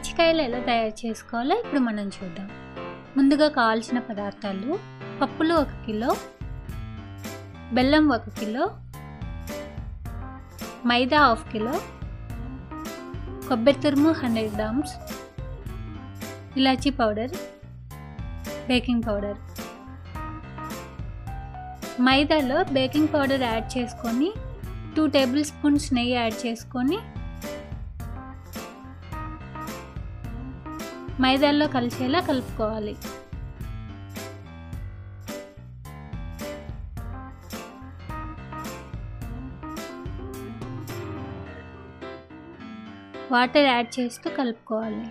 కజ్జికాయలు ఎలా తయారు చేసుకోవాలో ఇప్పుడు మనం చూద్దాం ముందుగా కావాల్సిన పదార్థాలు పప్పులు ఒక కిలో బెల్లం ఒక కిలో మైదా హాఫ్ కిలో కొబ్బరి తురుము హండ్రెడ్ గ్రామ్స్ ఇలాచీ పౌడర్ బేకింగ్ పౌడర్ మైదాలో బేకింగ్ పౌడర్ యాడ్ చేసుకొని టూ టేబుల్ స్పూన్స్ నెయ్యి యాడ్ చేసుకొని మైదాల్లో కలిసేలా కలుపుకోవాలి వాటర్ యాడ్ చేస్తూ కలుపుకోవాలి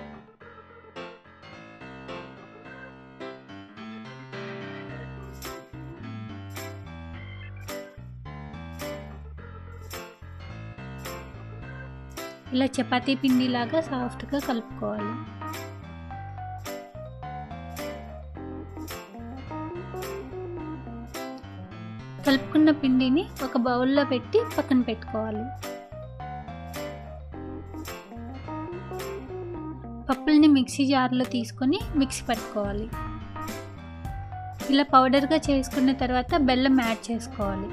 ఇలా చపాతీ పిండిలాగా సాఫ్ట్గా కలుపుకోవాలి కలుపుకున్న పిండిని ఒక బౌల్లో పెట్టి పక్కన పెట్టుకోవాలి పప్పుల్ని మిక్సీ జార్లో తీసుకొని మిక్సీ పట్టుకోవాలి ఇలా పౌడర్గా చేసుకున్న తర్వాత బెల్లం యాడ్ చేసుకోవాలి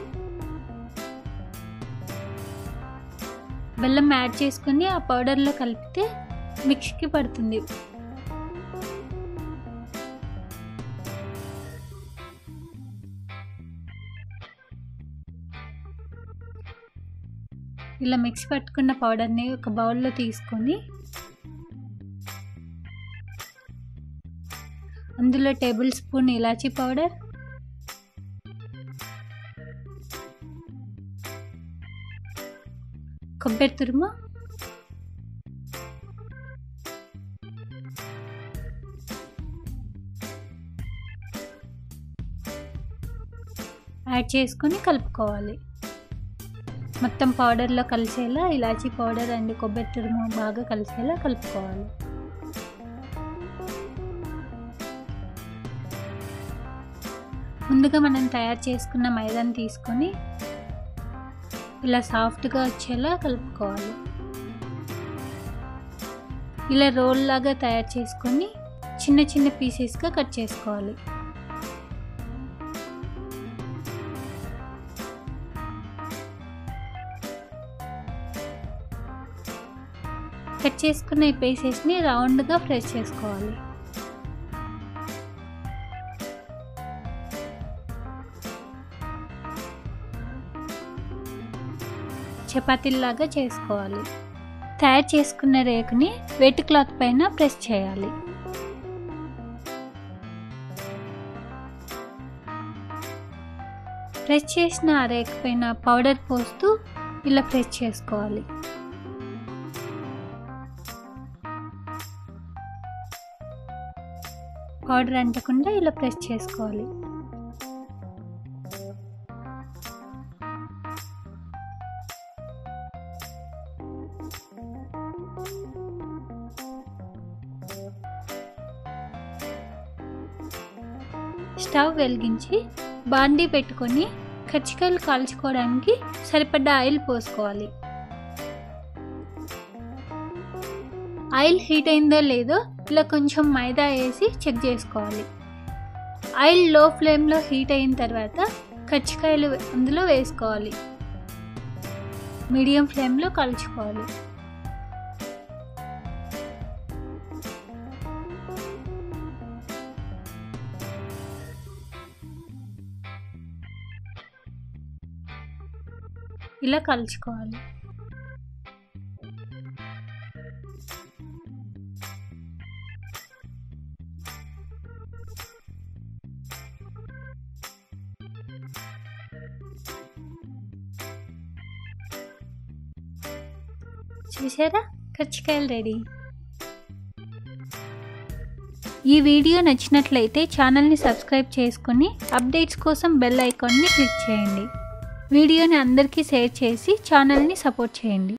బెల్లం యాడ్ చేసుకొని ఆ పౌడర్లో కలిపితే మిక్సీకి పడుతుంది ఇలా మిక్సీ పట్టుకున్న పౌడర్ని ఒక బౌల్లో తీసుకొని అందులో టేబుల్ స్పూన్ ఇలాచీ పౌడర్ కొబ్బరి తురుము యాడ్ చేసుకొని కలుపుకోవాలి మొత్తం పౌడర్లో కలిసేలా ఇలాచీ పౌడర్ అండ్ కొబ్బరి తురుము బాగా కలిసేలా కలుపుకోవాలి ముందుగా మనం తయారు చేసుకున్న మైదాని తీసుకొని ఇలా సాఫ్ట్గా వచ్చేలా కలుపుకోవాలి ఇలా రోల్ లాగా తయారు చేసుకొని చిన్న చిన్న పీసెస్గా కట్ చేసుకోవాలి కట్ చేసుకున్న ఈ పీసెస్ని రౌండ్గా ఫ్రై చేసుకోవాలి చపాతీలాగా చేసుకోవాలి తయారు చేసుకున్న రేకుని వెట్ క్లాత్ పైన ప్రెస్ చేయాలి ప్రెస్ చేసిన ఆ రేకు పైన పౌడర్ పోస్తూ ఇలా ప్రెస్ చేసుకోవాలి పౌడర్ అంటకుండా ఇలా ప్రెస్ చేసుకోవాలి స్టవ్ వెలిగించి బాండీ పెట్టుకొని కచ్చికాయలు కాల్చుకోవడానికి సరిపడ్డ ఆయిల్ పోసుకోవాలి ఆయిల్ హీట్ అయిందో లేదో ఇలా కొంచెం మైదా వేసి చెక్ చేసుకోవాలి ఆయిల్ లో ఫ్లేమ్లో హీట్ అయిన తర్వాత కచ్చికాయలు అందులో వేసుకోవాలి మీడియం ఫ్లేమ్లో కాల్చుకోవాలి ఇలా కలుచుకోవాలి చూసారా కచ్చికాయలు రెడీ ఈ వీడియో నచ్చినట్లయితే ఛానల్ని సబ్స్క్రైబ్ చేసుకుని అప్డేట్స్ కోసం బెల్ ఐకాన్ని క్లిక్ చేయండి వీడియోని అందరికీ షేర్ చేసి ఛానల్ని సపోర్ట్ చేయండి